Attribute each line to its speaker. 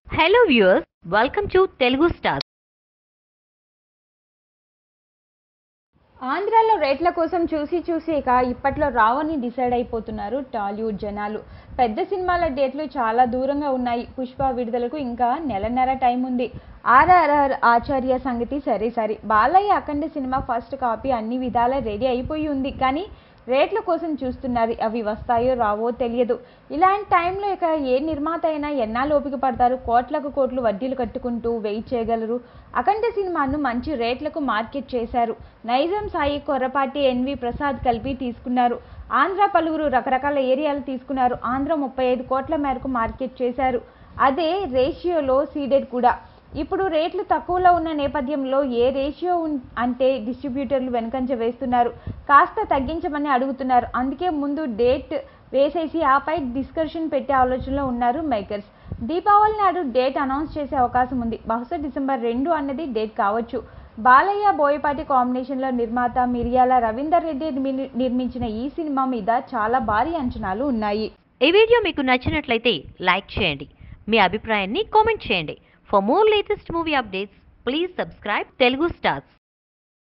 Speaker 1: hello viewers welcome to Telugu star
Speaker 2: ఆంధ్రాలో రేట్ల కోసం చూసి చూసి ఇక ఇప్పట్లో రావని డిసైడ్ అయిపోతున్నారు టాలీవుడ్ జనాలు పెద్ద సినిమాల డేట్లు చాలా దూరంగా ఉన్నాయి పుష్ప విడుదలకు ఇంకా నెలన్నర టైం ఉంది ఆర్ఆర్ఆర్ ఆచార్య సంగతి సరే సరే Balayya Akhanda cinema first copy అన్ని విధాలా రెడీ అయిపోయి ఉంది కానీ రేట్ల కోసం చూస్తున్నారు అవి వస్తాయో రావో తెలియదు ఇలాంటి టైంలో ఇక ఏ నిర్మాత అయినా ఎన్నాళ్ళు ఓపిక పడతారు కోట్లకు కోట్లు వడ్డీలు కట్టుకుంటూ వెయిట్ చేయగలరు అఖండ సినిమాను మంచి రేట్లకు మార్కెట్ చేశారు నైజాం సాయి కొర్రపాటి ఎన్వి ప్రసాద్ కలిపి తీసుకున్నారు ఆంధ్ర పలువురు రకరకాల ఏరియాలు తీసుకున్నారు ఆంధ్ర ముప్పై ఐదు కోట్ల మేరకు మార్కెట్ చేశారు అదే రేషియోలో సీడెడ్ కూడా ఇప్పుడు రేట్లు తక్కువలో ఉన్న నేపథ్యంలో ఏ రేషియో ఉన్- అంటే డిస్ట్రిబ్యూటర్లు వెనుకంజ వేస్తున్నారు కాస్త తగ్గించమని అడుగుతున్నారు అందుకే ముందు డేట్ వేసేసి ఆపై డిస్కషన్ పెట్టే ఆలోచనలో ఉన్నారు మేకర్స్ దీపావళి నాడు డేట్ అనౌన్స్ చేసే అవకాశం ఉంది బహుశా డిసెంబర్ రెండు అన్నది డేట్ కావచ్చు బాలయ్య బోయపాటి కాంబినేషన్లో నిర్మాత మిరియాల రవీందర్ రెడ్డి నిర్మి- నిర్మించిన ఈ సినిమా మీద చాలా భారీ అంచనాలు ఉన్నాయి
Speaker 1: ఈ వీడియో మీకు నచ్చినట్లయితే లైక్ చేయండి మీ అభిప్రాయాన్ని కామెంట్ చేయండి for more latest movie updates please subscribe Telugu stars